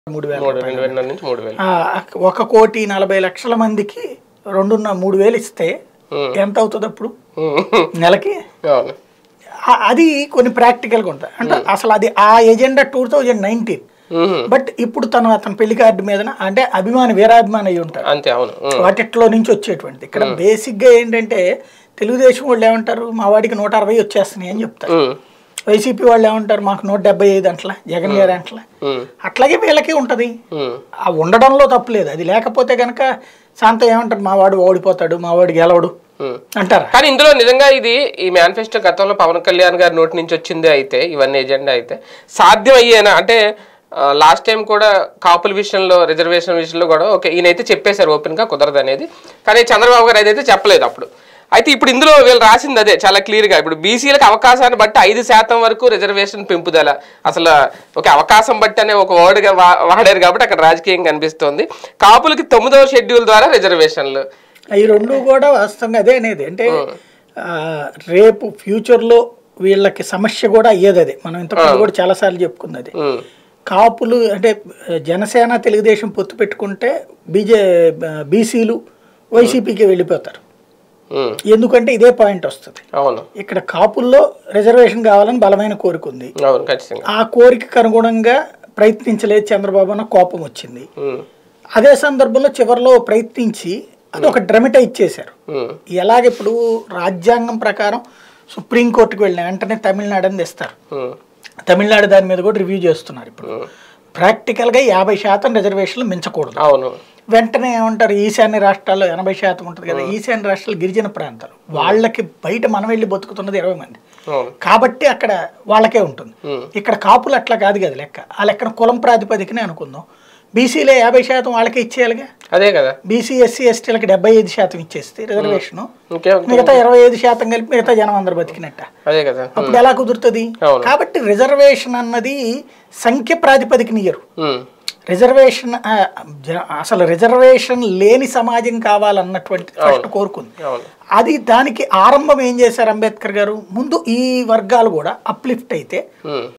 మూడు వేల మూడు రెండు వేల నుంచి మూడు వేలు ఆ, ఒక కోటి నలభై లక్షల మందికి రెండున్న మూడు వేలు ఇస్తే ఉమ్. ఎంత అవుతుంది అప్పుడు ఉమ్. నెలకి అవును ఆ- అది కొన్ని ప్రాక్టికల్గా ఉంటుంది అంటే అసలు అది ఆ agenda two thousand nineteen um. But ఇప్పుడు తను అతని పెళ్లి కార్డు మీద అంటే అభిమాని వీరాభిమాని అయి ఉంటారు అంతే అవును ఉమ్. వాటిట్లో నుంచి వచ్చేటువంటిది ఇక్కడ బేసిక్గా ఏంటంటే తెలుగుదేశం వాళ్ళు ఏమంటారు మా వాడికి నూట అరవై వచ్చేస్తున్నాయి అని చెప్తారు ఉమ్. వైసీపీ వాళ్ళు ఏమంటారు మాకు నూట డెబ్బై ఐదు అంటలా జగన్ గారి అంటలా ఉమ్. అట్లాగే వీళ్ళకి ఉంటుంది ఉమ్. ఆ ఉండడంలో తప్పులేదు అది లేకపోతే కనుక శాంత ఏమంటారు మా వాడు ఓడిపోతాడు మా వాడు గెలవడు ఉమ్. అంటారా కానీ ఇందులో నిజంగా ఇది ఈ మేనిఫెస్టో గతంలో పవన్ కళ్యాణ్ గారి నోటి నుంచి వచ్చిందే అయితే ఇవన్నీ ఎజెండా అయితే సాధ్యం అయ్యేనా అంటే లాస్ట్ టైం కూడా కాపుల విషయంలో రిజర్వేషన్ విషయంలో కూడా ఓకే ఈయనైతే చెప్పేశారు ఓపెన్ గా కుదరదు అనేది కానీ చంద్రబాబు గారు అదైతే చెప్పలేదు అప్పుడు అయితే ఇప్పుడు ఇందులో వీళ్ళు రాసింది అదే చాలా క్లియర్ గా ఇప్పుడు బీసీలకు అవకాశాన్ని బట్టి ఐదు శాతం వరకు రిజర్వేషన్ పెంపుదల అసలు ఒక అవకాశం బట్టి అనే ఒక వర్డ్గా వాడారు కాబట్టి అక్కడ రాజకీయం కనిపిస్తోంది కాపులకి తొమ్మిదవ షెడ్యూల్ ద్వారా రిజర్వేషన్లు ఈ రెండు కూడా వాస్తవంగా అదే అనేది అంటే ఆ, రేపు ఫ్యూచర్లో వీళ్ళకి సమస్య కూడా అయ్యేది అదే మనం ఇంతకుముందు కూడా చాలాసార్లు చెప్పుకుంది అది ఉమ్, కాపులు అంటే జనసేన తెలుగుదేశం పొత్తు పెట్టుకుంటే బీజే బీసీలు వైసీపీకి వెళ్ళిపోతారు ఉమ్, ఎందుకంటే ఇదే పాయింట్ వస్తుంది అవును ఇక్కడ కాపుల్లో రిజర్వేషన్ కావాలని బలమైన కోరిక ఉంది అవును ఖచ్చితంగా ఆ కోరికకు అనుగుణంగా ప్రయత్నించలేదు చంద్రబాబు అన్న కోపం వచ్చింది ఉమ్, అదే సందర్భంలో చివరిలో ప్రయత్నించి అది ఒక డ్రమటైజ్ చేశారు ఉమ్, ఎలాగ ఇప్పుడు రాజ్యాంగం ప్రకారం సుప్రీంకోర్టుకు వెళ్ళిన వెంటనే తమిళనాడు అని తెస్తారు ఉమ్, తమిళనాడు దాని మీద కూడా రివ్యూ చేస్తున్నారు ఇప్పుడు ఉమ్. ప్రాక్టికల్గా యాభై శాతం రిజర్వేషన్లు మించకూడదు అవును వెంటనే ఏమంటారు ఈశాన్య రాష్ట్రాల్లో ఎనభై శాతం ఉంటుంది కదా ఈశాన్య రాష్ట్రాలు గిరిజన ప్రాంతాలు వాళ్ళకి బయట మనం వెళ్ళి బతుకుతున్నది ఇరవై మంది అవును కాబట్టి అక్కడ వాళ్ళకే ఉంటుంది ఉమ్, ఇక్కడ కాపులు అట్లా కాదు కదా లెక్క ఆ లెక్కన కులం ప్రాతిపదికనే అనుకుందాం బీసీలో యాభై శాతం వాళ్ళకే ఇచ్చేయాలిగా అదే కదా బీసీ ఎస్సీ ఎస్టీలకి డెబ్బై ఐదు శాతం ఇచ్చేస్తే రిజర్వేషన్ ఇంకే మిగతా ఇరవై ఐదు శాతం కలిపి మిగతా జనం అందరు బతికినట్ట అదే కదా అప్పుడు ఎలా కుదురుతుంది అవును. కాబట్టి రిజర్వేషన్ అన్నది సంఖ్య ప్రాతిపదికనియరు ఉమ్, రిజర్వేషన్ ఆ, జ- అసలు రిజర్వేషన్ లేని సమాజం కావాలన్నటువంటి ఫస్ట్ కోరుకుంది అవును అది దానికి ఆరంభం ఏం చేశారు అంబేద్కర్ గారు ముందు ఈ వర్గాలు కూడా అప్లిఫ్ట్ అయితే ఉమ్,